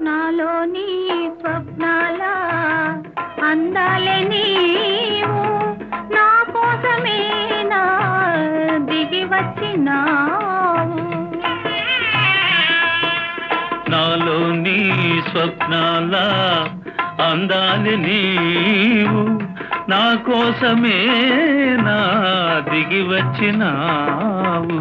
నాలోని స్వప్నాల అందాలే నీవు నా కోసమే నా దిగి వచ్చినావు నాలో నీ స్వప్నాల అందాలి నీవు నా కోసమే నా దిగి వచ్చినావు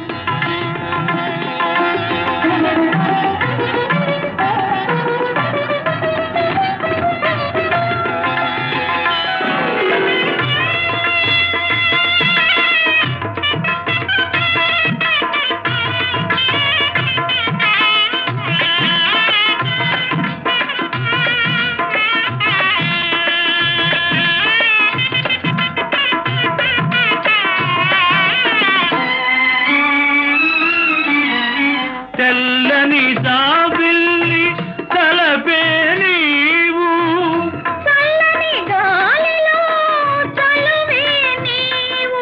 తెల్లని జాబిల్లి తలపే నీవు చల్లని గాలిలో చలువే నీవు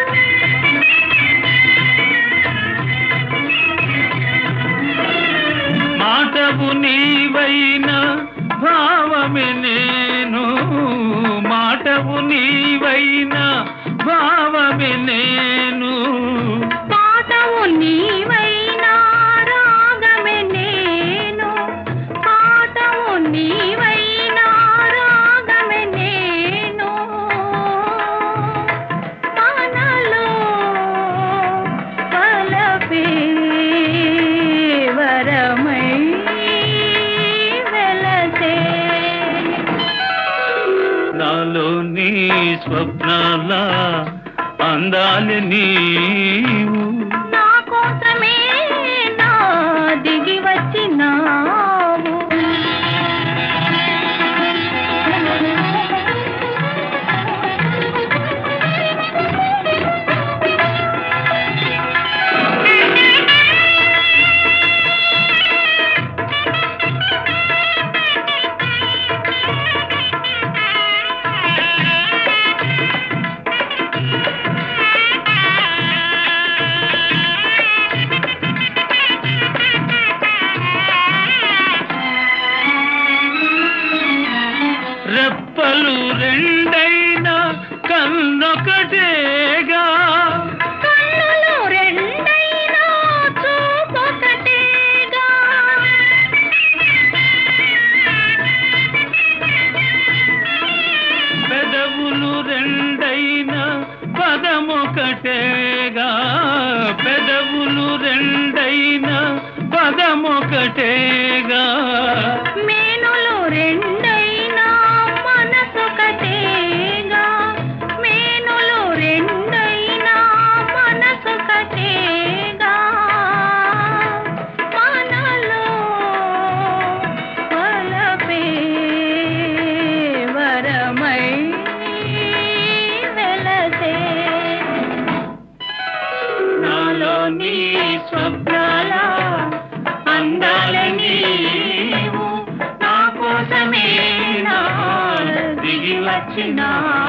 మాటవు నీవైన భావమే నేను మాటవు నీవైన భావమే నేను పాటవు నీవైనా రాగమే నేను పాటవు నీవైనా రాగమే నేను మనలో కలపే వరమై వెలసే నాలో నీ స్వప్నాల అందాలి నీవు నా కోసమే నా దిగి వచ్చినావు రెప్పలు రెండైనా కన్నొకటేగా కన్నులు రెండైనా చూపొకటేగా పెదవులు రెండైనా పదమొకటేగా పెదవులు రెండైనా పదమొకటేగా మేనులు రెండైనా మనసొకటేగా మేనులు రెండైనా మనసొకటేగా మనలో వలపే వరమై వెలసే నాలో నీ స్వప్నాల అందాలని నీవు నా కోసమే నా దిగి వచ్చినా